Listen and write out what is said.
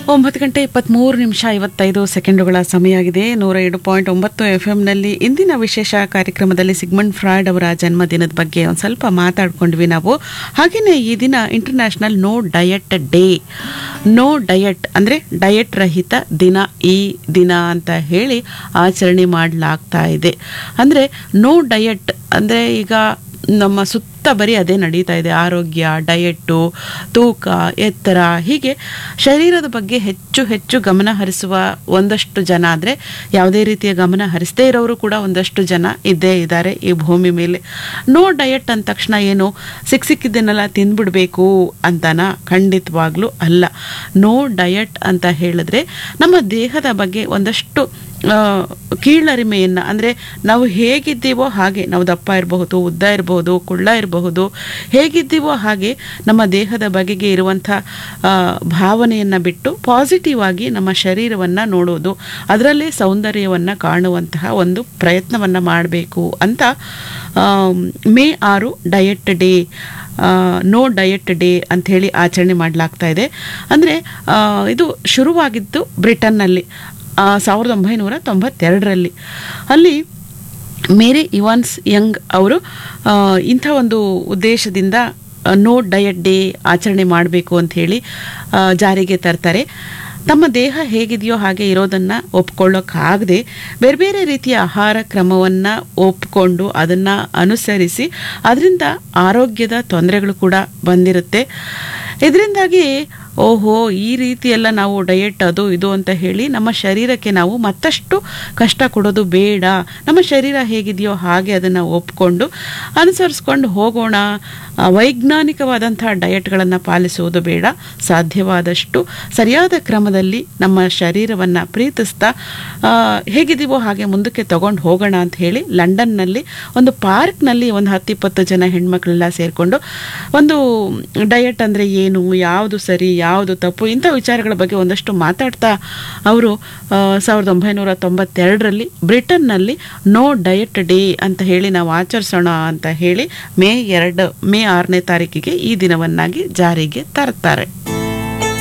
ಒಂಬತ್ತು ಗಂಟೆ ಇಪ್ಪತ್ತ್ಮೂರು ನಿಮಿಷ ಐವತ್ತೈದು ಸೆಕೆಂಡುಗಳ ಸಮಯ ಆಗಿದೆ ನೂರ ಏಳು ಪಾಯಿಂಟ್ ಒಂಬತ್ತು ಎಫ್ ಎಂನಲ್ಲಿ ಇಂದಿನ ವಿಶೇಷ ಕಾರ್ಯಕ್ರಮದಲ್ಲಿ ಸಿಗ್ಮಂಡ್ ಫ್ರಾಯ್ಡ್ ಅವರ ಜನ್ಮದಿನದ ಬಗ್ಗೆ ಒಂದು ಸ್ವಲ್ಪ ಮಾತಾಡ್ಕೊಂಡ್ವಿ ನಾವು ಹಾಗೆಯೇ ಈ ದಿನ international no diet day no diet ಅಂದರೆ ಡಯಟ್ ರಹಿತ ದಿನ ಈ ದಿನ ಅಂತ ಹೇಳಿ ಆಚರಣೆ ಮಾಡಲಾಗ್ತಾ ಇದೆ ಅಂದರೆ ನೋ ಡಯಟ್ ಅಂದರೆ ಈಗ ನಮ್ಮ ಸುತ್ತ ಬರೀ ಅದೇ ನಡೀತಾ ಇದೆ ಆರೋಗ್ಯ ಡಯೆಟ್ಟು ತೂಕ ಎತ್ತರ ಹೀಗೆ ಶರೀರದ ಬಗ್ಗೆ ಹೆಚ್ಚು ಹೆಚ್ಚು ಗಮನ ಹರಿಸುವ ಒಂದಷ್ಟು ಜನ ಅಂದರೆ ಯಾವುದೇ ರೀತಿಯ ಗಮನ ಹರಿಸದೇ ಇರೋರು ಕೂಡ ಒಂದಷ್ಟು ಜನ ಇದ್ದೇ ಇದ್ದಾರೆ ಈ ಭೂಮಿ ಮೇಲೆ ನೋ ಡಯಟ್ ಅಂದ ತಕ್ಷಣ ಏನು ಸಿಕ್ ಸಿಕ್ಕಿದ್ದನ್ನೆಲ್ಲ ತಿಂದ್ಬಿಡ್ಬೇಕು ಅಂತನಾ ಖಂಡಿತವಾಗ್ಲೂ ಅಲ್ಲ ನೋ ಡಯಟ್ ಅಂತ ಹೇಳಿದ್ರೆ ನಮ್ಮ ದೇಹದ ಬಗ್ಗೆ ಒಂದಷ್ಟು ಆ, ಕೀಳರಿಮೆಯನ್ನು ಅಂದರೆ ನಾವು ಹೇಗಿದ್ದೀವೋ ಹಾಗೆ ನಾವು ದಪ್ಪ ಇರಬಹುದು ಉದ್ದ ಇರಬಹುದು ಕುಳ್ಳ ಇರಬಹುದು ಹೇಗಿದ್ದೀವೋ ಹಾಗೆ ನಮ್ಮ ದೇಹದ ಬಗೆಗೆ ಇರುವಂಥ ಭಾವನೆಯನ್ನು ಬಿಟ್ಟು ಪಾಸಿಟಿವ್ ಆಗಿ ನಮ್ಮ ಶರೀರವನ್ನು ನೋಡೋದು ಅದರಲ್ಲೇ ಸೌಂದರ್ಯವನ್ನು ಕಾಣುವಂತಹ ಒಂದು ಪ್ರಯತ್ನವನ್ನು ಮಾಡಬೇಕು ಅಂತ ಆ, ಮೇ ಆರು diet day no diet day ಅಂಥೇಳಿ ಆಚರಣೆ ಮಾಡಲಾಗ್ತಾ ಇದೆ ಅಂದರೆ ಇದು ಶುರುವಾಗಿದ್ದು ಬ್ರಿಟನ್ನಲ್ಲಿ ಆ, ಸಾವಿರದ ಒಂಬೈನೂರ ತೊಂಬತ್ತೆರಡರಲ್ಲಿ ಅಲ್ಲಿ ಮೇರಿ ಇವಾನ್ಸ್ ಯಂಗ್ ಅವರು ಆ, ಇಂಥ ಒಂದು ಉದ್ದೇಶದಿಂದ ನೋ ಡಯಟ್ ಡೇ ಆಚರಣೆ ಮಾಡಬೇಕು ಅಂತ ಹೇಳಿ ಆ, ಜಾರಿಗೆ ತರ್ತಾರೆ ತಮ್ಮ ದೇಹ ಹೇಗಿದೆಯೋ ಹಾಗೆ ಇರೋದನ್ನು ಒಪ್ಕೊಳ್ಳೋಕ್ಕಾಗದೆ ಬೇರೆ ಬೇರೆ ರೀತಿಯ ಆಹಾರ ಕ್ರಮವನ್ನು ಒಪ್ಕೊಂಡು ಅದನ್ನು ಅನುಸರಿಸಿ ಅದರಿಂದ ಆರೋಗ್ಯದ ತೊಂದರೆಗಳು ಕೂಡ ಬಂದಿರುತ್ತೆ ಇದರಿಂದಾಗಿ ಓಹೋ ಈ ರೀತಿ ಎಲ್ಲ ನಾವು ಡಯಟ್ ಅದು ಇದು ಅಂತ ಹೇಳಿ ನಮ್ಮ ಶರೀರಕ್ಕೆ ನಾವು ಮತ್ತಷ್ಟು ಕಷ್ಟ ಕೊಡೋದು ಬೇಡ ನಮ್ಮ ಶರೀರ ಹೇಗಿದೆಯೋ ಹಾಗೆ ಅದನ್ನು ಒಪ್ಕೊಂಡು ಅನುಸರಿಸ್ಕೊಂಡು ಹೋಗೋಣ ಆ, ವೈಜ್ಞಾನಿಕವಾದಂತಹ ಡಯಟ್ಗಳನ್ನು ಪಾಲಿಸುವುದು ಬೇಡ ಸಾಧ್ಯವಾದಷ್ಟು ಸರಿಯಾದ ಕ್ರಮದಲ್ಲಿ ನಮ್ಮ ಶರೀರವನ್ನು ಪ್ರೀತಿಸ್ತಾ ಆ, ಹೇಗಿದೀವೋ ಹಾಗೆ ಮುಂದಕ್ಕೆ ತಗೊಂಡು ಹೋಗೋಣ ಅಂತ ಹೇಳಿ ಲಂಡನ್ನಲ್ಲಿ ಒಂದು ಪಾರ್ಕ್ನಲ್ಲಿ ಒಂದು ಹತ್ತಿಪ್ಪತ್ತು ಜನ ಹೆಣ್ಮಕ್ಳೆಲ್ಲ ಸೇರಿಕೊಂಡು ಒಂದು ಡಯಟ್ ಅಂದರೆ ಏನು ಯಾವುದು ಸರಿ ಯಾವುದು ತಪ್ಪು ಇಂಥ ವಿಚಾರಗಳ ಬಗ್ಗೆ ಒಂದಷ್ಟು ಮಾತಾಡ್ತಾ ಅವರು ಆ, ಸಾವಿರದ ಒಂಬೈನೂರ ತೊಂಬತ್ತೆರಡರಲ್ಲಿ ಬ್ರಿಟನ್ನಲ್ಲಿ ನೋ ಡಯಟ್ ಡೇ ಅಂತ ಹೇಳಿ ನಾವು ಆಚರಿಸೋಣ ಅಂತ ಹೇಳಿ ಮೇ ಎರಡು ಮೇ ಆರನೇ ತಾರೀಕಿಗೆ ಈ ದಿನವನ್ನಾಗಿ ಜಾರಿಗೆ ತರ್ತಾರೆ